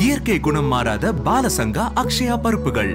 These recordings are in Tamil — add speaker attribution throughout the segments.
Speaker 1: இயற்கை குணம் மாறாத பாலசங்கா அக்ஷயா பருப்புகள்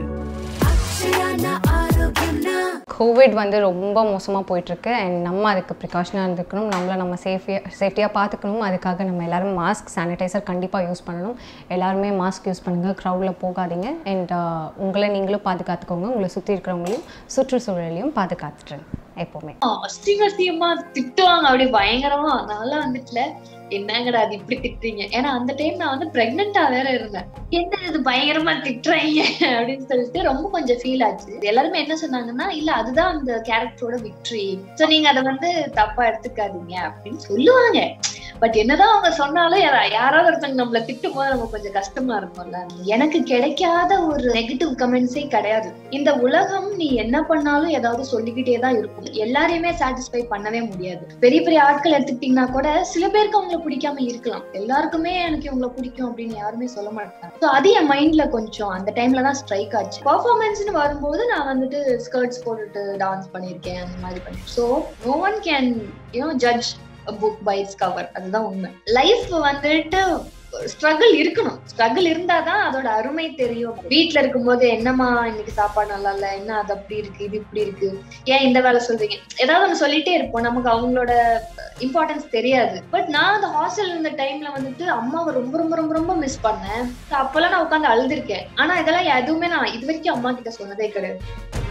Speaker 2: கோவிட் வந்து ரொம்ப மோசமாக போயிட்டுருக்கு அண்ட் நம்ம அதுக்கு ப்ரிகாஷனாக இருந்துக்கணும் நம்மளை நம்ம சேஃபியாக சேஃப்டியாக பார்த்துக்கணும் அதுக்காக நம்ம எல்லாரும் மாஸ்க் சானிடைசர் கண்டிப்பாக யூஸ் பண்ணணும் எல்லாருமே மாஸ்க் யூஸ் பண்ணுங்கள் க்ரௌடில் போகாதீங்க அண்ட் உங்களை நீங்களும் பாதுகாத்துக்கோங்க உங்களை சுற்றி இருக்கிறவங்களையும் சுற்றுச்சூழலையும் பாதுகாத்துட்டுருங்க எப்போவுமே
Speaker 3: அசிங்க அசிங்கமா திட்டுவாங்க அப்படி பயங்கரமா அதனால வந்துட்டுல என்னங்கடா அது இப்படி திட்டுறீங்க ஏன்னா அந்த டைம் நான் வந்து பிரெக்னெண்டா வேற இருந்தேன் என்ன இது பயங்கரமா திட்டுறீங்க அப்படின்னு சொல்லிட்டு ரொம்ப கொஞ்சம் ஃபீல் ஆச்சு எல்லாருமே என்ன சொன்னாங்கன்னா இல்ல அதுதான் அந்த கேரக்டரோட விக்டரி சோ நீங்க அதை வந்து தப்பா எடுத்துக்காதீங்க அப்படின்னு சொல்லுவாங்க பட் என்னதான் அவங்க சொன்னாலும் யாரா- யாராவது ஒருத்தவங்க நம்மள திட்டும் போது நமக்கு கொஞ்சம் கஷ்டமா இருக்கும்ல எனக்கு கிடைக்காத ஒரு நெகட்டிவ் கமெண்ட்ஸே கிடையாது இந்த உலகம் நீ என்ன பண்ணாலும் ஏதாவது சொல்லிக்கிட்டே தான் இருக்கும் எல்லாரையுமே சாட்டிஸ்ஃபை பண்ணவே முடியாது பெரிய பெரிய ஆட்கள் எடுத்துக்கிட்டீங்கன்னா கூட சில பேருக்கு அவங்கள பிடிக்காம இருக்கலாம் எல்லாருக்குமே எனக்கு இவங்கள பிடிக்கும் அப்படின்னு யாருமே சொல்ல மாட்டாங்க ஸோ அது என் மைண்ட்ல கொஞ்சம் அந்த டைம்ல தான் ஸ்ட்ரைக் ஆச்சு பர்ஃபார்மன்ஸ்னு வரும்போது நான் வந்துட்டு ஸ்கர்ட்ஸ் போட்டுட்டு டான்ஸ் பண்ணியிருக்கேன் அந்த மாதிரி பண்ணிருக்கேன் so no one can you know judge book by its cover அதுதான் உண்மை லைஃப் வந்துட்டு ஸ்ட்ரகிள் இருக்கணும் ஸ்ட்ரகிள் இருந்தாதான் அதோட அருமை தெரியும் வீட்ல இருக்கும்போது என்னம்மா இன்னைக்கு சாப்பாடு நல்லா இல்ல என்ன அது அப்படி இருக்கு இது இப்படி இருக்கு ஏன் இந்த வேலை சொல்றீங்க ஏதாவது ஒண்ணு சொல்லிட்டே இருப்போம் நமக்கு அவங்களோட இம்பார்ட்டன்ஸ் தெரியாது பட் நான் அந்த ஹாஸ்டல் இருந்த டைம்ல வந்துட்டு அம்மாவை ரொம்ப ரொம்ப ரொம்ப ரொம்ப மிஸ் பண்ணேன் So அப்பெல்லாம் நான் உட்காந்து அழுதுருக்கேன் ஆனா இதெல்லாம் எதுவுமே நான் இது வரைக்கும் அம்மா கிட்ட சொன்னதே கிடையாது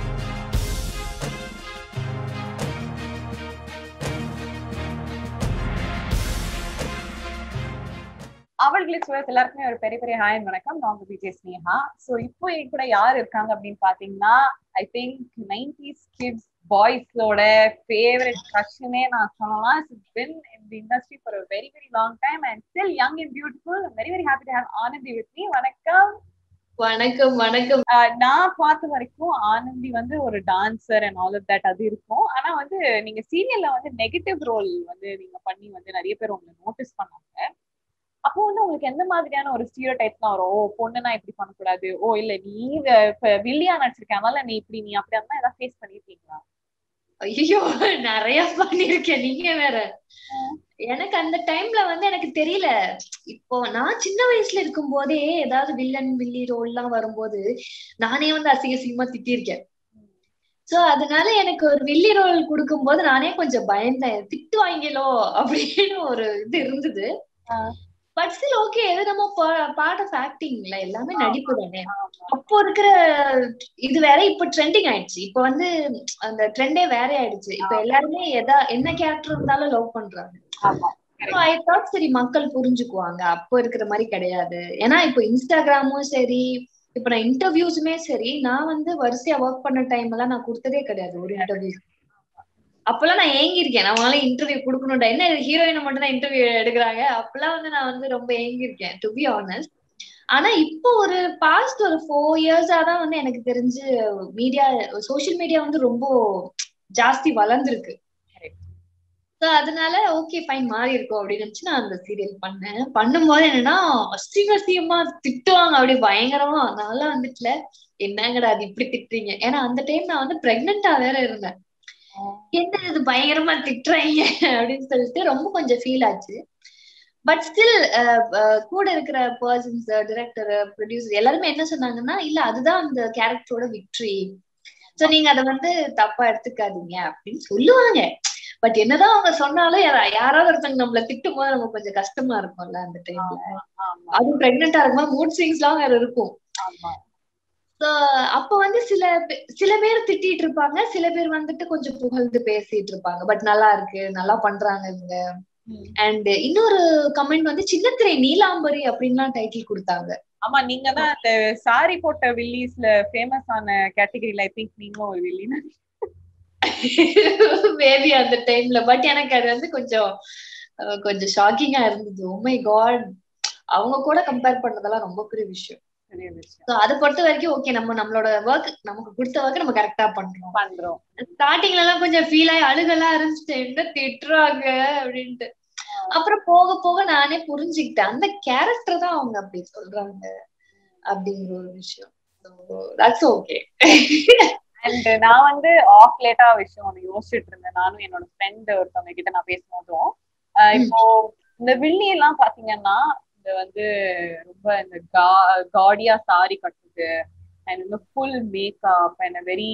Speaker 4: அவர்களுக்கு சுழல் எல்லாருக்குமே ஒரு பெரிய பெரிய ஹாய் வணக்கம் நான் உங்க விஜய் ஸ்னேஹா சோ இப்போ என் கூட யார் இருக்காங்க அப்படின்னு பாத்தீங்கன்னா ஐ திங்க் நைன்டிஸ் கிட்ஸ் பாய்ஸோட ஃபேவரட் கஷ்னே நான் சொல்லலாம் it's been in the industry for a very very long time and still young and beautiful very very happy to have Anandhi with me வணக்கம்
Speaker 3: வணக்கம் வணக்கம்
Speaker 4: ஆஹ் நான் பார்த்த வரைக்கும் ஆனந்தி வந்து ஒரு dancer and all of that அது இருக்கும் ஆனா வந்து நீங்க சீரியல்ல வந்து நெகட்டிவ் ரோல் வந்து நீங்க பண்ணி வந்து நிறைய பேர் உங்களை நோட்டீஸ் பண்ணாங்க அப்போ வந்து உங்களுக்கு எந்த மாதிரியான ஒரு ஸ்டீரியோ டைப்லாம் வரும் ஓ பொண்ணுனா இப்படி பண்ணக்கூடாது ஓ இல்ல நீ வ- இப்ப வில்லியா நடிச்சிருக்க அதனால நீ இப்படி நீ அப்படி அந்த ஏதாவது ஃபேஸ் பண்ணிருக்கீங்களா
Speaker 3: ஐயோ நிறைய பண்ணிருக்கேன் நீங்க வேற எனக்கு அந்த டைம்ல வந்து எனக்கு தெரியல இப்போ நான் சின்ன வயசுல இருக்கும் போதே ஏதாவது வில்லன் வில்லி ரோல் எல்லாம் வரும்போது நானே வந்து அசிங்க அசிங்கமா திட்டிருக்கேன் சோ அதனால எனக்கு ஒரு வில்லி ரோல் கொடுக்கும்போது நானே கொஞ்சம் பயந்தேன் திட்டுவாங்களோ அப்படின்னு ஒரு இது இருந்தது பட் ஸ்டில் ஓகே இது நம்ம பார்ட் ஆஃப் ஆக்டிங்ல எல்லாமே நடிப்பு தானே அப்போ இருக்கிற இது வேற இப்ப ட்ரெண்டிங் ஆயிடுச்சு இப்ப வந்து அந்த ட்ரெண்டே வேற ஆயிடுச்சு இப்ப எல்லாருமே எதா என்ன கேரக்டர் இருந்தாலும் லவ் பண்றாங்க
Speaker 4: ஆமா
Speaker 3: ஐ தாட் சரி மக்கள் புரிஞ்சுக்குவாங்க அப்போ இருக்கிற மாதிரி கிடையாது ஏன்னா இப்போ இன்ஸ்டாகிராமும் சரி இப்ப நான் இன்டர்வியூஸுமே சரி நான் வந்து வரிசையா ஒர்க் பண்ண டைம் எல்லாம் நான் கொடுத்ததே கிடையாது ஒரு இன்டர்வியூ அப்பெல்லாம் நான் ஏங்கியிருக்கேன் நம்மளால இன்டர்வியூ கொடுக்கணும்டா என்ன ஹீரோயினை மட்டும் தான் இன்டர்வியூ எடுக்கிறாங்க அப்பெல்லாம் வந்து நான் வந்து ரொம்ப ஏங்கியிருக்கேன் டு பி ஆனஸ்ட் ஆனா இப்போ ஒரு பாஸ்ட் ஒரு ஃபோர் இயர்ஸா தான் வந்து எனக்கு தெரிஞ்சு மீடியா சோஷியல் மீடியா வந்து ரொம்ப ஜாஸ்தி வளர்ந்துருக்கு ஸோ அதனால ஓகே ஃபைன் மாறி இருக்கும் அப்படின்னு நினைச்சு நான் அந்த சீரியல் பண்ணேன் பண்ணும்போது என்னன்னா அசிங்க அசிங்கமா திட்டுவாங்க அப்படி பயங்கரமா அதனால வந்துட்டுல என்னங்கடா அது இப்படி திட்டுறீங்க ஏன்னா அந்த டைம் நான் வந்து பிரெக்னெண்டா வேற இருந்தேன் என்ன இது பயங்கரமா திட்டுறீங்க அப்படின்னு சொல்லிட்டு ரொம்ப கொஞ்சம் ஃபீல் ஆச்சு பட் ஸ்டில் கூட இருக்கிற பர்சன்ஸ் டிரெக்டர் ப்ரொடியூசர் எல்லாருமே என்ன சொன்னாங்கன்னா இல்ல அதுதான் அந்த கேரக்டரோட விக்டரி சோ நீங்க அதை வந்து தப்பா எடுத்துக்காதீங்க அப்படின்னு சொல்லுவாங்க பட் என்னதான் அவங்க சொன்னாலும் யாரா- யாராவது ஒருத்தவங்க நம்மள திட்டும் போது நமக்கு கொஞ்சம் கஷ்டமா இருக்கும்ல அந்த டைம்ல
Speaker 4: ஆமா
Speaker 3: அதுவும் பிரெக்னெண்டா இருக்கும்போது மூட் ஸ்விங்ஸ் எல்லாம் வேற இருக்கும்
Speaker 4: ஆமா
Speaker 3: So, அப்ப வந்து சில பே- சில பேர் திட்டிட்டு இருப்பாங்க சில பேர் வந்துட்டு கொஞ்சம் புகழ்ந்து பேசிட்டு இருப்பாங்க பட் நல்லா இருக்கு நல்லா பண்றாங்க இவங்க
Speaker 4: ம்.
Speaker 3: அண்ட் இன்னொரு கமெண்ட் வந்து சின்னத்திரை நீலாம்பரி அப்படின்லாம் டைட்டில் கொடுத்தாங்க
Speaker 4: ஆமா நீங்க தான் அந்த சாரி போட்ட வில்லிஸ்ல ஃபேமஸ் ஆன கேட்டகரியில ஐ திங்க் நீங்களும் ஒரு வில்லி
Speaker 3: மேபி அந்த டைம்ல பட் எனக்கு அது வந்து கொஞ்சம் அஹ், கொஞ்சம் ஷாக்கிங்கா இருந்தது உமை காட் அவங்க கூட கம்பேர் பண்ணதெல்லாம் ரொம்ப பெரிய விஷயம்
Speaker 4: பெரிய விஷயம்
Speaker 3: சோ அதை பொறுத்த வரைக்கும் ஓகே நம்ம நம்மளோட ஒர்க் நமக்கு கொடுத்த ஒர்க் நம்ம கரெக்டா பண்றோம்
Speaker 4: பண்றோம்
Speaker 3: ஸ்டார்டிங்ல எல்லாம் கொஞ்சம் ஃபீல் ஆகி அழுகலாம் இருந்துச்சு என்ன திட்டுறாங்க அப்படின்ட்டு அப்புறம் போக போக நானே புரிஞ்சுக்கிட்டேன் அந்த கேரக்டர் தான் அவங்க அப்படி சொல்றாங்க அப்படிங்கிற ஒரு விஷயம் தட்ஸ் ஓகே
Speaker 4: அண்ட் நான் வந்து ஆஃப் லேட்டா விஷயம் ஒன்று யோசிச்சுட்டு இருந்தேன் நானும் என்னோட ஃப்ரெண்ட் ஒருத்தவங்க கிட்ட நான் பேசும்போதும் ஆஹ் இப்போ இந்த வில்லி எல்லாம் பாத்தீங்கன்னா இந்த அந்த வந்து ரொம்ப இந்த காடியா சாரி கட்டுறது அண்ட் வந்து ஃபுல் மேக்கப் அண்ட் வெரி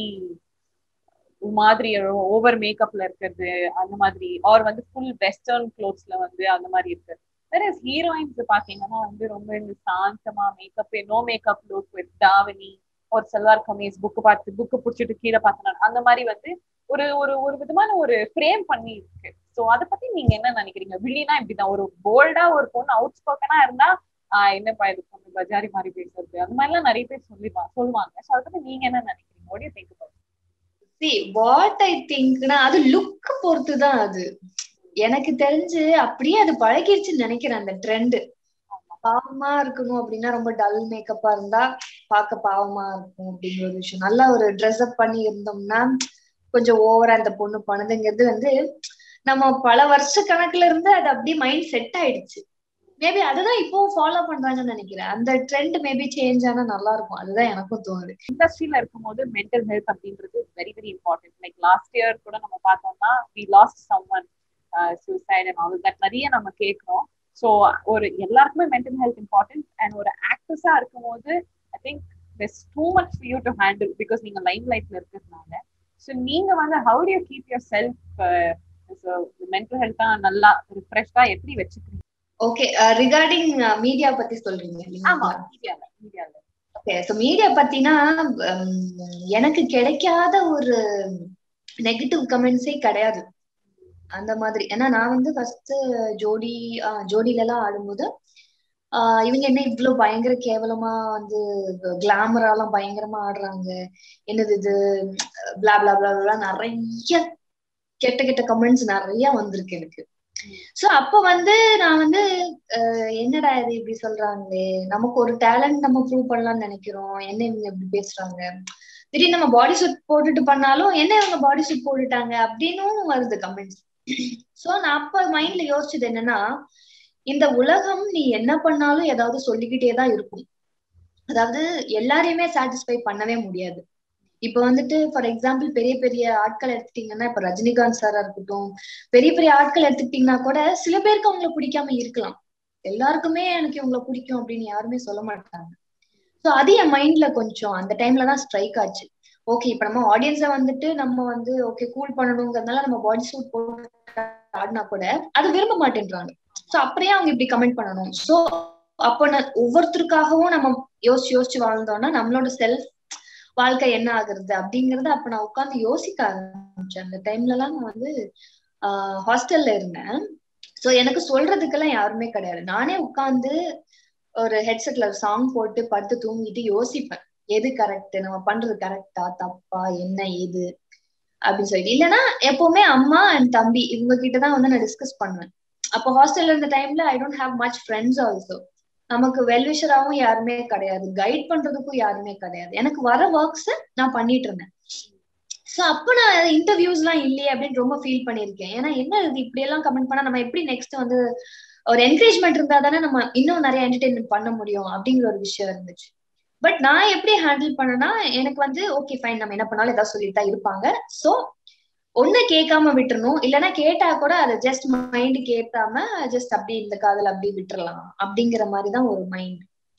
Speaker 4: மாதிரி ஓவர் மேக்கப்ல இருக்கிறது அந்த மாதிரி ஆர் வந்து ஃபுல் வெஸ்டர்ன் க்ளோத்ஸ்ல வந்து அந்த மாதிரி இருக்கு வேற ஹீரோயின்ஸ் பாத்தீங்கன்னா வந்து ரொம்ப இந்த சாந்தமா makeup no makeup look with தாவணி ஒரு சல்வார் கமீஸ் புக்கு பார்த்து புக்கு பிடிச்சிட்டு கீழே பார்த்தனா அந்த மாதிரி வந்து ஒரு ஒரு ஒரு விதமான ஒரு ஃப்ரேம் பண்ணி இருக்கு ஸோ அதை பத்தி நீங்க என்ன நினைக்கிறீங்க வில்லினா இப்படிதான் ஒரு போல்டா ஒரு பொண்ணு அவுட் ஸ்போக்கனா இருந்தா ஆஹ் என்னப்பா இது பொண்ணு பஜாரி மாதிரி பேசுறது அந்த மாதிரி எல்லாம் நிறைய பேர் சொல்லிப்பாங்க சொல்லுவாங்க ஸோ அதை பத்தி நீங்க என்ன நினைக்கிறீங்க ஓடிய திங்க்
Speaker 3: சி வாட் ஐ திங்க்னா அது லுக் பொறுத்து தான் அது எனக்கு தெரிஞ்சு அப்படியே அது பழகிருச்சுன்னு நினைக்கிறேன் அந்த ட்ரெண்ட் பாவமா இருக்கணும் அப்படின்னா ரொம்ப டல் மேக்கப்பா இருந்தா பார்க்க பாவமா இருக்கும் அப்படிங்கிற ஒரு விஷயம் நல்லா ஒரு ட்ரெஸ் அப் பண்ணி இருந்தோம்னா கொஞ்சம் ஓவரா அந்த பொண்ணு பண்ணுதுங்கிறது வந்து நம்ம பல வருஷ கணக்குல இருந்து அது அப்படியே மைண்ட் செட் ஆயிடுச்சு மேபி அதுதான் இப்பவும் ஃபாலோ பண்றாங்கன்னு நினைக்கிறேன் அந்த ட்ரெண்ட் மேபி சேஞ்ச் ஆனா நல்லா இருக்கும் அதுதான் எனக்கும் தோணுது
Speaker 4: இண்டஸ்ட்ரியில இருக்கும்போது மென்டல் ஹெல்த் அப்படின்றது very very important like last year கூட நம்ம பார்த்தோம்னா we lost someone suicide and all that நிறைய நம்ம கேட்கிறோம் ஸோ ஒரு எல்லாருக்குமே மென்டல் ஹெல்த் இம்பார்ட்டன்ட் அண்ட் ஒரு ஆக்ட்ரஸா இருக்கும்போது I think there's too much for you to handle because நீங்க லைம் லைஃப்ல இருக்கிறதுனால ஸோ நீங்க வந்து how do you keep yourself mental ஹெல்த்தா நல்லா ரிஃப்ரெஷ்டா எப்படி வச்சுக்கிறீங்க
Speaker 3: ஓகே ரிகார்டிங் மீடியா பத்தி சொல்றீங்க
Speaker 4: ஆமா
Speaker 3: இல்லைங்களா?
Speaker 4: மீடியால மீடியால
Speaker 3: ஓகே ஸோ மீடியா பத்தினா எனக்கு கிடைக்காத ஒரு நெகட்டிவ் கமெண்ட்ஸே கிடையாது அந்த மாதிரி ஏன்னா நான் வந்து ஃபர்ஸ்ட் ஜோடி ஜோடியில எல்லாம் ஆடும்போது ஆஹ் இவங்க என்ன இவ்வளவு பயங்கர கேவலமா வந்து கிளாமராலாம் பயங்கரமா ஆடுறாங்க என்னது இது பிளா பிளா பிளா பிளா நிறைய கெட்ட கெட்ட கமெண்ட்ஸ் நிறைய வந்திருக்கு எனக்கு சோ அப்ப வந்து நான் வந்து அஹ் என்னடா இது இப்படி சொல்றாங்களே நமக்கு ஒரு டேலண்ட் நம்ம ப்ரூவ் பண்ணலாம்னு நினைக்கிறோம் என்ன இவங்க இப்படி பேசுறாங்க திடீர்னு நம்ம பாடி சூட் போட்டுட்டு பண்ணாலும் என்ன இவங்க பாடி சூட் போட்டுட்டாங்க அப்படின்னும் வருது கமெண்ட்ஸ் சோ நான் அப்ப மைண்ட்ல யோசிச்சது என்னன்னா இந்த உலகம் நீ என்ன பண்ணாலும் ஏதாவது சொல்லிக்கிட்டே தான் இருக்கும் அதாவது எல்லாரையுமே சாட்டிஸ்ஃபை பண்ணவே முடியாது இப்ப வந்துட்டு ஃபார் எக்ஸாம்பிள் பெரிய பெரிய ஆட்கள் எடுத்துட்டீங்கன்னா இப்ப ரஜினிகாந்த் சாரா இருக்கட்டும் பெரிய பெரிய ஆட்கள் எடுத்துக்கிட்டீங்கன்னா கூட சில பேருக்கு அவங்கள பிடிக்காம இருக்கலாம் எல்லாருக்குமே எனக்கு இவங்கள பிடிக்கும் அப்படின்னு யாருமே சொல்ல மாட்டாங்க சோ அது என் மைண்ட்ல கொஞ்சம் அந்த டைம்ல தான் ஸ்ட்ரைக் ஆச்சு ஓகே இப்ப நம்ம ஆடியன்ஸ வந்துட்டு நம்ம வந்து ஓகே கூல் பண்ணணுங்கிறதுனால நம்ம பாடி சூட் போட்டு ஆடினா கூட அது விரும்ப மாட்டேன்றாங்க சோ அப்படியே அவங்க இப்படி கமெண்ட் பண்ணணும் சோ அப்ப நான் ஒவ்வொருத்தருக்காகவும் நம்ம யோசிச்சு யோசிச்சு வாழ்ந்தோம்னா நம்மளோட செல்ஃப் வாழ்க்கை என்ன ஆகுறது அப்படிங்கறத அப்ப நான் உட்கார்ந்து யோசிக்க ஆரம்பிச்சேன் அந்த டைம்ல எல்லாம் நான் வந்து ஆஹ் ஹாஸ்டல்ல இருந்தேன் சோ எனக்கு சொல்றதுக்கெல்லாம் யாருமே கிடையாது நானே உட்கார்ந்து ஒரு ஹெட்செட்ல ஒரு சாங் போட்டு படுத்து தூங்கிட்டு யோசிப்பேன் எது கரெக்ட் நம்ம பண்றது கரெக்டா தப்பா என்ன ஏது அப்படின்னு சொல்லிட்டு இல்லைன்னா எப்பவுமே அம்மா அண்ட் தம்பி இவங்க கிட்டதான் வந்து நான் டிஸ்கஸ் பண்ணுவேன் அப்போ ஹாஸ்டல்ல இருந்த டைம்ல I don't have much friends also நமக்கு வெல்விஷராகவும் யாருமே கிடையாது கைட் பண்றதுக்கும் யாருமே கிடையாது எனக்கு வர ஒர்க்ஸ் நான் பண்ணிட்டு இருந்தேன் சோ அப்ப நான் இன்டர்வியூஸ் எல்லாம் இல்லையே அப்படின்னு ரொம்ப ஃபீல் பண்ணிருக்கேன் ஏன்னா என்ன இது இப்படி எல்லாம் கமெண்ட் பண்ணா நம்ம எப்படி நெக்ஸ்ட் வந்து ஒரு என்கரேஜ்மெண்ட் இருந்தா தானே நம்ம இன்னும் நிறைய என்டர்டைன்மெண்ட் பண்ண முடியும் அப்படிங்கிற ஒரு விஷயம் இருந்துச்சு பட் நான் எப்படி ஹேண்டில் பண்ணேன்னா எனக்கு வந்து ஓகே ஃபைன் நம்ம என்ன பண்ணாலும் ஏதாவது சொல்லிட்டு தான் இருப்பாங்க சோ ஒண்ணு கேட்காம விட்டுறணும் இல்லைன்னா கேட்டா கூட அதை ஜஸ்ட் மைண்ட் கேட்காம ஜஸ்ட் அப்படி இந்த காதல் அப்படி விட்டுறலாம் அப்படிங்கிற மாதிரிதான் ஒரு மைண்ட்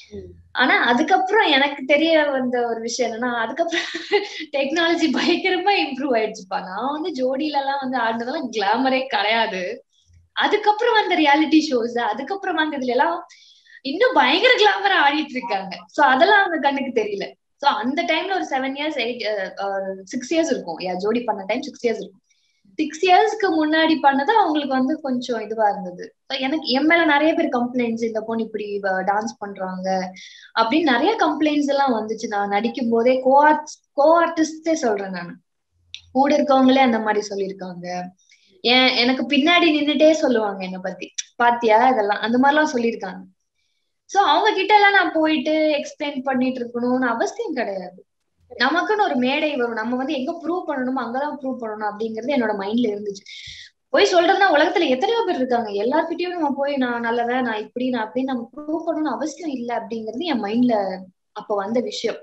Speaker 3: ஆனா அதுக்கப்புறம் எனக்கு தெரிய வந்த ஒரு விஷயம் என்னன்னா அதுக்கப்புறம் டெக்னாலஜி பயங்கரமா இம்ப்ரூவ் ஆயிடுச்சுப்பா நான் வந்து ஜோடியில எல்லாம் வந்து ஆடினதெல்லாம் கிளாமரே கிடையாது அதுக்கப்புறம் வந்த ரியாலிட்டி ஷோஸ் அதுக்கப்புறம் வந்ததுல எல்லாம் இன்னும் பயங்கர கிளாமரா ஆடிட்டு இருக்காங்க சோ அதெல்லாம் அவங்க கண்ணுக்கு தெரியல சோ அந்த டைம்ல ஒரு seven years eight six years இருக்கும் யா ஜோடி பண்ண டைம் சிக்ஸ் இயர்ஸ் இருக்கும் சிக்ஸ் இயர்ஸ்க்கு முன்னாடி பண்ணது அவங்களுக்கு வந்து கொஞ்சம் இதுவா இருந்தது எனக்கு என் மேல நிறைய பேர் கம்ப்ளைண்ட்ஸ் இந்த பொண்ணு இப்படி டான்ஸ் பண்றாங்க அப்படின்னு நிறைய கம்ப்ளைண்ட்ஸ் எல்லாம் வந்துச்சு நான் நடிக்கும் போதே கோ ஆர்ட் கோ ஆர்டிஸ்டே சொல்றேன் நான் கூட இருக்கவங்களே அந்த மாதிரி சொல்லியிருக்காங்க ஏன் எனக்கு பின்னாடி நின்னுட்டே சொல்லுவாங்க என்ன பத்தி பாத்தியா இதெல்லாம் அந்த மாதிரிலாம் சொல்லியிருக்காங்க சோ அவங்க கிட்ட எல்லாம் நான் போயிட்டு எக்ஸ்பிளைன் பண்ணிட்டு இருக்கணும்னு அவசியம் கிடையாது நமக்குன்னு ஒரு மேடை வரும் நம்ம வந்து எங்க ப்ரூவ் பண்ணணுமோ அங்கதான் ப்ரூவ் பண்ணணும் அப்படிங்கிறது என்னோட மைண்ட்ல இருந்துச்சு போய் சொல்றதுன்னா உலகத்துல எத்தனையோ பேர் இருக்காங்க எல்லார்கிட்டயும் நம்ம போய் நான் நல்லவன் நான் இப்படி நான் அப்படி நம்ம ப்ரூவ் பண்ணணும்னு அவசியம் இல்லை அப்படிங்கிறது என் மைண்ட்ல அப்ப வந்த விஷயம்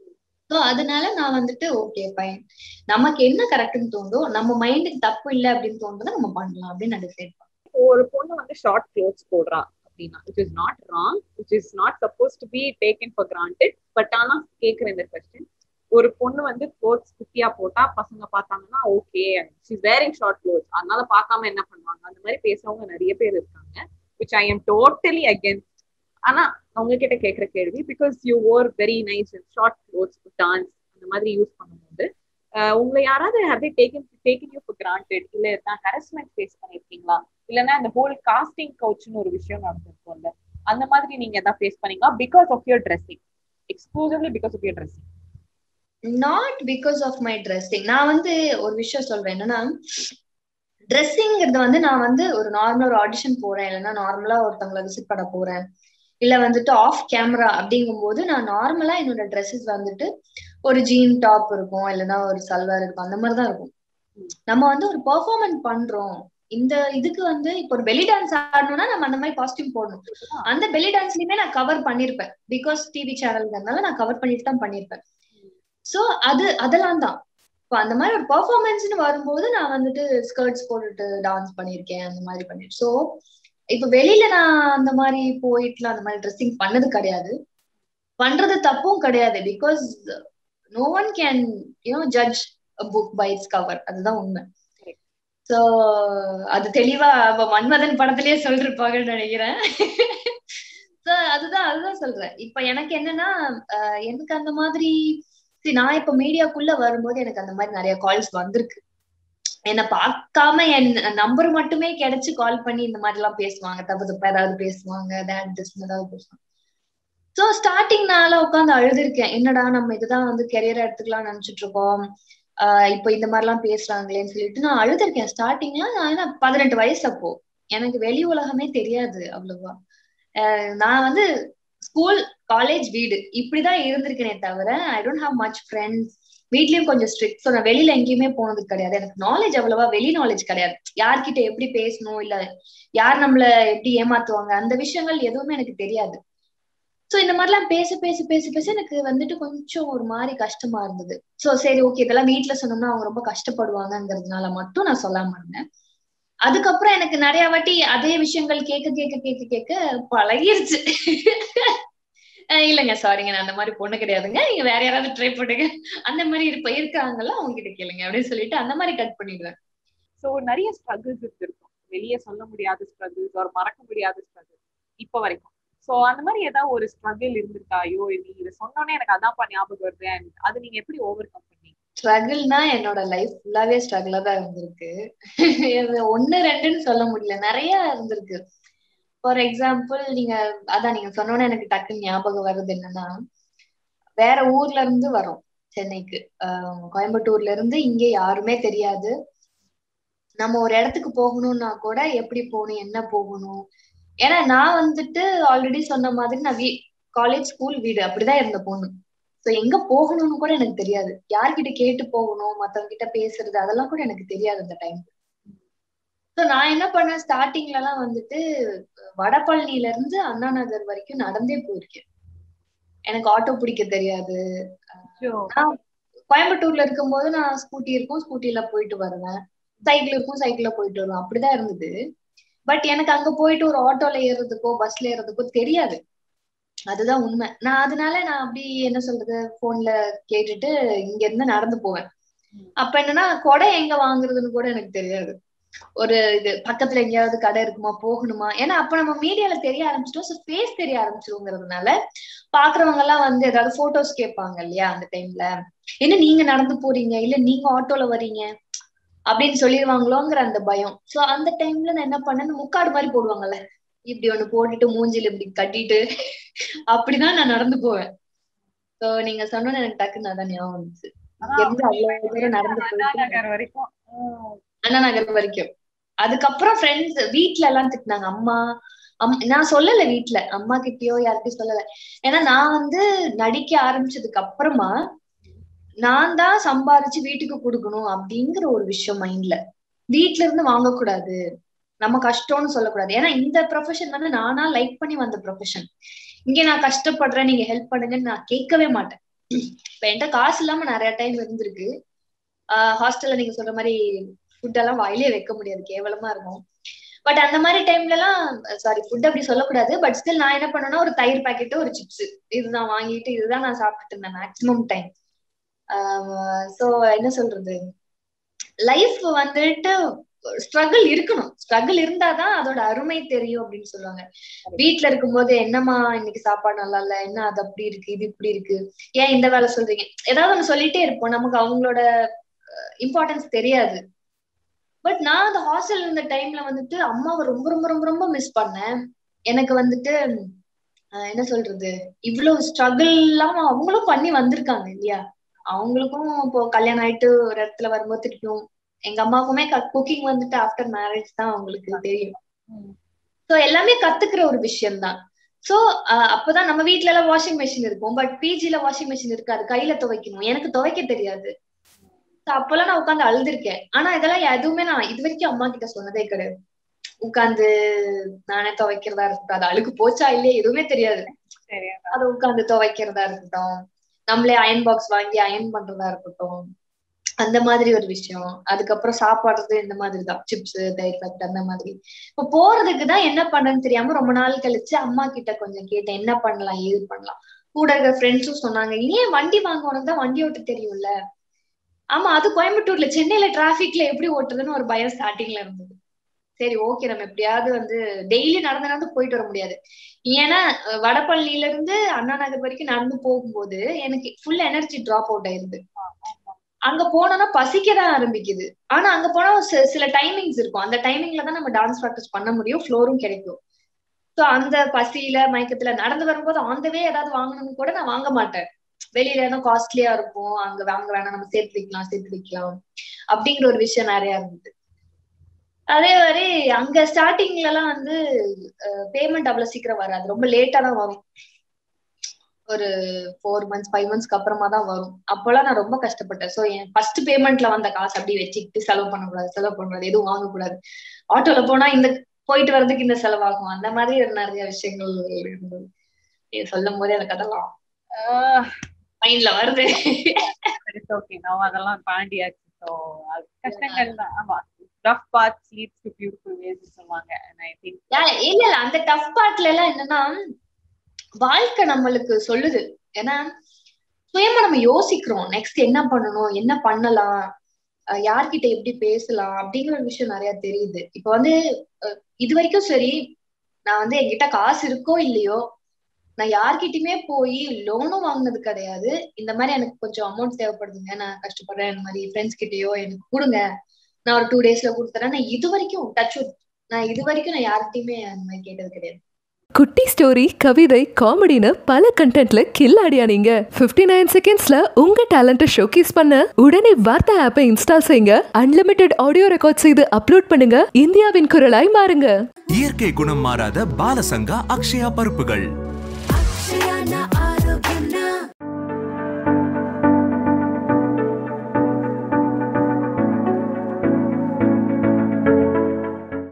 Speaker 3: ஸோ அதனால நான் வந்துட்டு ஓகே ஃபைன் நமக்கு என்ன கரெக்ட்னு தோணுதோ நம்ம மைண்டுக்கு தப்பு இல்லை அப்படின்னு தோணுதோ நம்ம பண்ணலாம் அப்படின்னு நான் டிசைட்
Speaker 4: ஒரு பொண்ணு வந்து ஷார்ட் க்ளோத்ஸ் போடுறான் அப்படின்னா which is not wrong which is not supposed to be taken for granted but ஆனா கேட்குற இந்த கொஸ்டின் ஒரு பொண்ணு வந்து க்ளோத்ஸ் குட்டியா போட்டா பசங்க பார்த்தாங்கன்னா okay she's wearing short clothes அதனால பார்க்காம என்ன பண்ணுவாங்க அந்த மாதிரி பேசுறவங்க நிறைய பேர் இருக்காங்க which I am totally against ஆனா அவங்க கிட்ட கேட்குற கேள்வி because you are very nice and short clothes dance அந்த மாதிரி யூஸ் பண்ணும்போது உங்களை யாராவது have taken taken you for granted இல்ல நான் ஹரஸ்மெண்ட் ஃபேஸ் பண்ணிருக்கீங்களா இல்லைன்னா இந்த ஹோல் காஸ்டிங் கவுச்னு ஒரு விஷயம் நடந்திருக்கும்ல அந்த மாதிரி நீங்க எதாவது ஃபேஸ் பண்ணீங்களா because of your dressing exclusively because of your dressing
Speaker 3: not because of my dressing நான் வந்து ஒரு விஷயம் சொல்றேன் என்னன்னா ட்ரெஸ்ஸிங்கிறது வந்து நான் வந்து ஒரு நார்மலா ஒரு ஆடிஷன் போறேன் இல்லைன்னா நார்மலா ஒருத்தவங்களை விசிட் பண்ண போறேன் இல்ல வந்துட்டு ஆஃப் கேமரா அப்படிங்கும் போது நான் நார்மலா என்னோட ட்ரெஸ்ஸஸ் வந்துட்டு ஒரு ஜீன் டாப் இருக்கும் இல்லைன்னா ஒரு சல்வார் இருக்கும் அந்த மாதிரிதான் இருக்கும் நம்ம வந்து ஒரு பெர்ஃபார்மன்ஸ் பண்றோம் இந்த இதுக்கு வந்து இப்போ ஒரு பெலி டான்ஸ் ஆடணும்னா நம்ம அந்த மாதிரி காஸ்டியூம் போடணும் அந்த பெலி டான்ஸ்லயுமே நான் கவர் பண்ணிருப்பேன் பிகாஸ் டிவி சேனல்ங்கிறதுனால நான் கவர் பண்ணிட்டு தான் பண்ணிருப்பேன் சோ அது அதெல்லாம் தான் இப்போ அந்த மாதிரி ஒரு பெர்ஃபார்மன்ஸ்னு வரும்போது நான் வந்துட்டு ஸ்கர்ட்ஸ் போட்டுட்டு டான்ஸ் பண்ணிருக்கேன் அந்த மாதிரி பண்ணிருக்கேன் ஸோ இப்ப வெளியில நான் அந்த மாதிரி போயிட்டுலாம் அந்த மாதிரி ட்ரெஸ்ஸிங் பண்ணது கிடையாது பண்றது தப்பும் கிடையாது because no one can you know judge book by its cover அதுதான் உண்மை சோ அது தெளிவா அவ மன்மதன் படத்திலேயே சொல்லிருப்பாங்கன்னு நினைக்கிறேன் சோ அதுதான் அதுதான் சொல்றேன் இப்ப எனக்கு என்னன்னா எனக்கு அந்த மாதிரி நான் இப்ப மீடியாக்குள்ள வரும்போது எனக்கு அந்த மாதிரி நிறைய கால்ஸ் வந்திருக்கு என்ன பார்க்காம என் நம்பர் மட்டுமே கிடைச்சு கால் பண்ணி இந்த மாதிரி எல்லாம் பேசுவாங்க தப்பு தப்பா ஏதாவது பேசுவாங்க தேட் திஸ் ஏதாவது பேசுவாங்க சோ ஸ்டார்டிங் நாள உட்காந்து அழுதுருக்கேன் என்னடா நம்ம இதுதான் வந்து கெரியரா எடுத்துக்கலாம் நினைச்சிட்டு இருக்கோம் ஆஹ் இப்போ இந்த மாதிரி எல்லாம் பேசுறாங்களேன்னு சொல்லிட்டு நான் அழுதுருக்கேன் ஸ்டார்டிங்ல நான் பதினெட்டு வயசு அப்போ எனக்கு வெளி உலகமே தெரியாது அவ்வளவா நான் வந்து ஸ்கூல் காலேஜ் வீடு இப்படிதான் இருந்திருக்கேனே தவிர I don't have much friends வீட்லயும் கொஞ்சம் ஸ்ட்ரிக்ட் ஸோ நான் வெளியில எங்கேயுமே போனது கிடையாது எனக்கு நாலேஜ் அவ்வளவா வெளி நாலேஜ் கிடையாது யார்கிட்ட எப்படி பேசணும் இல்ல யார் நம்மள எப்படி ஏமாத்துவாங்க அந்த விஷயங்கள் எதுவுமே எனக்கு தெரியாது சோ இந்த மாதிரிலாம் பேச பேச பேச பேச எனக்கு வந்துட்டு கொஞ்சம் ஒரு மாதிரி கஷ்டமா இருந்தது சோ சரி ஓகே இதெல்லாம் வீட்டுல சொன்னோம்னா அவங்க ரொம்ப கஷ்டப்படுவாங்கங்கிறதுனால மட்டும் நான் சொல்லாம இருந்தேன் அதுக்கப்புறம் எனக்கு நிறைய வாட்டி அதே விஷயங்கள் கேட்க கேட்க கேட்க கேட்க பழகிருச்சு இல்லைங்க சாரிங்க நான் அந்த மாதிரி பொண்ணு கிடையாதுங்க நீங்க வேற யாராவது ட்ரை பண்ணுங்க அந்த மாதிரி இருப்ப இருக்காங்கல்ல அவங்க கிட்ட கேளுங்க அப்படின்னு சொல்லிட்டு அந்த மாதிரி கட் பண்ணிடுவேன்
Speaker 4: சோ நிறைய ஸ்ட்ரகிள்ஸ் இருந்திருக்கும் வெளியே சொல்ல முடியாத ஸ்ட்ரகிள்ஸ் ஒரு மறக்க முடியாத ஸ்ட்ரகிள் இப்ப வரைக்கும் சோ அந்த மாதிரி ஏதாவது ஒரு ஸ்ட்ரகிள் இருந்திருக்கா ஐயோ நீ இதை சொன்னோன்னே எனக்கு அதான்ப்பா ஞாபகம் வருது அது நீங்க எப்படி ஓவர் கம் பண்ணீங்க
Speaker 3: ஸ்ட்ரகிள்னா என்னோட லைஃப் ஃபுல்லாவே ஸ்ட்ரகிளா தான் இருந்திருக்கு ஒன்னு ரெண்டுன்னு சொல்ல முடியல நிறைய இருந்திருக்கு ஃபார் எக்ஸாம்பிள் நீங்க அதான் நீங்க சொன்னோன்னே எனக்கு டக்குன்னு ஞாபகம் வருது என்னன்னா வேற ஊர்ல இருந்து வரோம் சென்னைக்கு கோயம்புத்தூர்ல இருந்து இங்க யாருமே தெரியாது நம்ம ஒரு இடத்துக்கு போகணும்னா கூட எப்படி போகணும் என்ன போகணும் ஏன்னா நான் வந்துட்டு ஆல்ரெடி சொன்ன மாதிரி நான் வீ காலேஜ் ஸ்கூல் வீடு அப்படிதான் இருந்த பொண்ணு ஸோ எங்க போகணும்னு கூட எனக்கு தெரியாது யார்கிட்ட கேட்டு போகணும் மத்தவங்க கிட்ட பேசுறது அதெல்லாம் கூட எனக்கு தெரியாது அந்த டைம் ஸோ நான் என்ன பண்ணேன் ஸ்டார்டிங்ல எல்லாம் வந்துட்டு வடபழனில இருந்து அண்ணா நகர் வரைக்கும் நடந்தே போயிருக்கேன் எனக்கு ஆட்டோ பிடிக்க தெரியாது கோயம்புத்தூர்ல இருக்கும்போது நான் ஸ்கூட்டி இருக்கும் ஸ்கூட்டில போயிட்டு வருவேன் சைக்கிள் இருக்கும் சைக்கிள்ல போயிட்டு வருவேன் அப்படிதான் இருந்தது பட் எனக்கு அங்க போயிட்டு ஒரு ஆட்டோல ஏறுறதுக்கோ பஸ்ல ஏறுறதுக்கோ தெரியாது அதுதான் உண்மை நான் அதனால நான் அப்படி என்ன சொல்றது போன்ல கேட்டுட்டு இங்க இருந்து நடந்து போவேன் அப்ப என்னன்னா கொடை எங்க வாங்குறதுன்னு கூட எனக்கு தெரியாது ஒரு இது பக்கத்துல எங்கேயாவது கடை இருக்குமா போகணுமா ஏன்னா அப்ப நம்ம மீடியால தெரிய ஆரம்பிச்சிட்டோம் ஸோ ஃபேஸ் தெரிய ஆரம்பிச்சிருங்கிறதுனால பாக்குறவங்க எல்லாம் வந்து ஏதாவது போட்டோஸ் கேட்பாங்க இல்லையா அந்த டைம்ல என்ன நீங்க நடந்து போறீங்க இல்ல நீங்க ஆட்டோல வரீங்க அப்படின்னு சொல்லிடுவாங்களோங்கிற அந்த பயம் சோ அந்த டைம்ல நான் என்ன பண்ணேன் முக்காடு மாதிரி போடுவாங்கல்ல இப்படி ஒண்ணு போட்டுட்டு மூஞ்சில இப்படி கட்டிட்டு அப்படிதான் நான் நடந்து போவேன் சோ நீங்க சொன்னோன்னு எனக்கு டக்குன்னு அதான் ஞாபகம் வந்துச்சு இருந்து அவ்வளவு தூரம் நடந்து போயிட்டு
Speaker 4: வரைக்கும்
Speaker 3: அண்ணா நகர் வரைக்கும் அதுக்கப்புறம் ஃப்ரெண்ட்ஸ் வீட்ல எல்லாம் திட்டினாங்க அம்மா அம் நான் சொல்லல வீட்ல அம்மா கிட்டயோ யார்கிட்டயும் சொல்லல ஏன்னா நான் வந்து நடிக்க ஆரம்பிச்சதுக்கு அப்புறமா நான் தான் சம்பாரிச்சு வீட்டுக்கு கொடுக்கணும் அப்படிங்கிற ஒரு விஷயம் மைண்ட்ல வீட்ல இருந்து வாங்கக்கூடாது நம்ம கஷ்டம்னு சொல்லக்கூடாது ஏன்னா இந்த ப்ரொஃபஷன் வந்து நானா லைக் பண்ணி வந்த ப்ரொஃபஷன் இங்க நான் கஷ்டப்படுறேன் நீங்க ஹெல்ப் பண்ணுங்கன்னு நான் கேட்கவே மாட்டேன் இப்ப என்கிட்ட காசு இல்லாம நிறைய டைம் இருந்திருக்கு ஆஹ் ஹாஸ்டல்ல நீங்க சொல்ற மாதிரி ஃபுட் எல்லாம் வாயிலே வைக்க முடியாது கேவலமா இருக்கும் பட் அந்த மாதிரி டைம்ல எல்லாம் சாரி ஃபுட் அப்படி சொல்லக்கூடாது பட் ஸ்டில் நான் என்ன பண்ணுவேன்னா ஒரு தயிர் பாக்கெட் ஒரு சிப்ஸ் இதுதான் வாங்கிட்டு இதுதான் நான் சாப்பிட்டுட்டு இருந்தேன் மேக்ஸிமம் டைம் சோ என்ன சொல்றது லைஃப் வந்துட்டு ஸ்ட்ரகிள் இருக்கணும் ஸ்ட்ரகிள் இருந்தாதான் அதோட அருமை தெரியும் அப்படின்னு சொல்லுவாங்க வீட்ல இருக்கும்போது என்னம்மா இன்னைக்கு சாப்பாடு நல்லா இல்ல என்ன அது அப்படி இருக்கு இது இப்படி இருக்கு ஏன் இந்த வேலை சொல்றீங்க ஏதாவது ஒண்ணு சொல்லிட்டே இருப்போம் நமக்கு அவங்களோட இம்பார்ட்டன்ஸ் தெரியாது பட் நான் அந்த ஹாஸ்டல் இருந்த டைம்ல வந்துட்டு அம்மாவை ரொம்ப ரொம்ப ரொம்ப ரொம்ப மிஸ் பண்ணேன் எனக்கு வந்துட்டு அஹ் என்ன சொல்றது இவ்வளவு ஸ்ட்ரகிள் எல்லாம் அவங்களும் பண்ணி வந்திருக்காங்க இல்லையா அவங்களுக்கும் இப்போ கல்யாணம் ஆயிட்டு ஒரு இடத்துல வரும்போது திருப்பியும் எங்க அம்மாவுக்குமே குக்கிங் வந்துட்டு ஆஃப்டர் மேரேஜ் தான் அவங்களுக்கு தெரியும்
Speaker 4: ம்.
Speaker 3: சோ எல்லாமே கத்துக்கிற ஒரு விஷயம் தான் சோ அப்பதான் நம்ம வீட்ல எல்லாம் வாஷிங் மிஷின் இருக்கும் பட் பிஜில வாஷிங் மிஷின் இருக்காது கையில துவைக்கணும் எனக்கு துவைக்க தெரியாது So அப்பெல்லாம் நான் உட்காந்து அழுதுருக்கேன் ஆனா இதெல்லாம் எதுவுமே நான் இது வரைக்கும் அம்மா கிட்ட சொன்னதே கிடையாது உட்காந்து நானே துவைக்கிறதா இருக்கட்டும் அது அழுக்கு போச்சா இல்லையே எதுவுமே தெரியாது
Speaker 4: சரி
Speaker 3: அதை உட்காந்து துவைக்கிறதா இருக்கட்டும் நம்மளே அயன் பாக்ஸ் வாங்கி அயன் பண்றதா இருக்கட்டும் அந்த மாதிரி ஒரு விஷயம் அதுக்கப்புறம் சாப்பாடுறது இந்த மாதிரி தான் சிப்ஸ் தயிர் பாக்கெட் அந்த மாதிரி இப்ப போறதுக்கு தான் என்ன பண்றேன்னு தெரியாம ரொம்ப நாள் கழிச்சு அம்மா கிட்ட கொஞ்சம் கேட்டேன் என்ன பண்ணலாம் ஏது பண்ணலாம் கூட இருக்கிற ஃப்ரெண்ட்ஸும் சொன்னாங்க ஏன் வண்டி வாங்க உனக்கு தான் வண்டி ஓட்ட தெரியும்ல ஆமா அது கோயம்புத்தூர்ல சென்னையில டிராபிக்ல எப்படி ஓட்டுறதுன்னு ஒரு பயம் ஸ்டார்டிங்ல இருந்தது சரி ஓகே நம்ம எப்படியாவது வந்து டெய்லி நடந்து நடந்து போயிட்டு வர முடியாது ஏன்னா அஹ் வடபழனில இருந்து அண்ணா நகர் வரைக்கும் நடந்து போகும்போது எனக்கு ஃபுல் எனர்ஜி டிராப் அவுட் ஆயிருது அங்க போனோம்னா பசிக்கதான் ஆரம்பிக்குது ஆனா அங்க போனா சி- சில டைமிங்ஸ் இருக்கும் அந்த டைமிங்ல தான் நம்ம டான்ஸ் ப்ராக்டிஸ் பண்ண முடியும் ஃப்ளோரும் கிடைக்கும் சோ அந்த பசியில மயக்கத்துல நடந்து வரும்போது ஆந்தவே ஏதாவது வாங்கணும்னு கூட நான் வாங்க மாட்டேன் வெளியில ஏதோ காஸ்ட்லியா இருக்கும் அங்க வாங்க வேணாம் நம்ம சேர்த்து வைக்கலாம் சேர்த்து வைக்கலாம் அப்படிங்கிற ஒரு விஷயம் நிறைய இருந்தது அதே மாதிரி அங்க ஸ்டார்டிங்ல எல்லாம் வந்து பேமெண்ட் அவ்வளவு சீக்கிரம் வராது ரொம்ப லேட்டா தான் வரும் ஒரு ஃபோர் மந்த்ஸ் ஃபைவ் மந்த்ஸ்க்கு அப்புறமா தான் வரும் அப்போல்லாம் நான் ரொம்ப கஷ்டப்பட்டேன் சோ என் ஃபர்ஸ்ட் பேமெண்ட்ல வந்த காசு அப்படியே வச்சுக்கிட்டு செலவு பண்ணக்கூடாது செலவு பண்ணக்கூடாது எதுவும் வாங்கக்கூடாது ஆட்டோல போனா இந்த போயிட்டு வர்றதுக்கு இந்த செலவாகும் அந்த மாதிரி நிறைய விஷயங்கள் இருந்தது நீ சொல்லும் போதே எனக்கு அதெல்லாம் மைண்ட்ல வருது
Speaker 4: ஓகே நான் அதெல்லாம் தாண்டியாச்சு ஸோ அது கஷ்டங்கள் தான் ஆமா tough parts leads to beautiful ways சொல்லுவாங்க அண்ட் ஐ திங்க்
Speaker 3: Yeah, இல்ல இல்ல அந்த டஃப் பார்ட்ல எல்லாம் என்னன்னா வாழ்க்கை நம்மளுக்கு சொல்லுது ஏன்னா சுயமா நம்ம யோசிக்கிறோம் நெக்ஸ்ட் என்ன பண்ணணும் என்ன பண்ணலாம் அஹ் யார்கிட்ட எப்படி பேசலாம் அப்படிங்கிற ஒரு விஷயம் நிறைய தெரியுது இப்ப வந்து அஹ் இது வரைக்கும் சரி நான் வந்து என்கிட்ட காசு இருக்கோ இல்லையோ நான் யார்கிட்டயுமே போய் லோனும் வாங்கினது கிடையாது இந்த மாதிரி எனக்கு கொஞ்சம் அமௌண்ட் தேவைப்படுதுங்க நான் கஷ்டப்படுறேன் இந்த மாதிரி ஃப்ரெண்ட்ஸ் கிட்டயோ எனக்கு கொடுங்க நான் ஒரு டூ டேஸ்ல கொடுத்துறேன் நான் இது வரைக்கும் டச் நான் இது வரைக்கும் நான் யார்கிட்டயுமே அந்த மாதிரி கேட்டது கிடையாது
Speaker 5: குட்டி ஸ்டோரி கவிதை காமெடின்னு பல கண்டென்ட்ல கில்லாடியா நீங்க 59 நைன் செகண்ட்ஸ்ல உங்க டேலண்ட்டை ஷோகேஸ் பண்ண உடனே வார்த்தை ஆப்பை இன்ஸ்டால் செய்யுங்க அன்லிமிட்டெட் ஆடியோ ரெக்கார்ட் செய்து அப்லோட் பண்ணுங்க இந்தியாவின் குரலாய் மாறுங்க
Speaker 1: இயற்கை குணம் மாறாத பாலசங்கா அக்ஷயா பருப்புகள்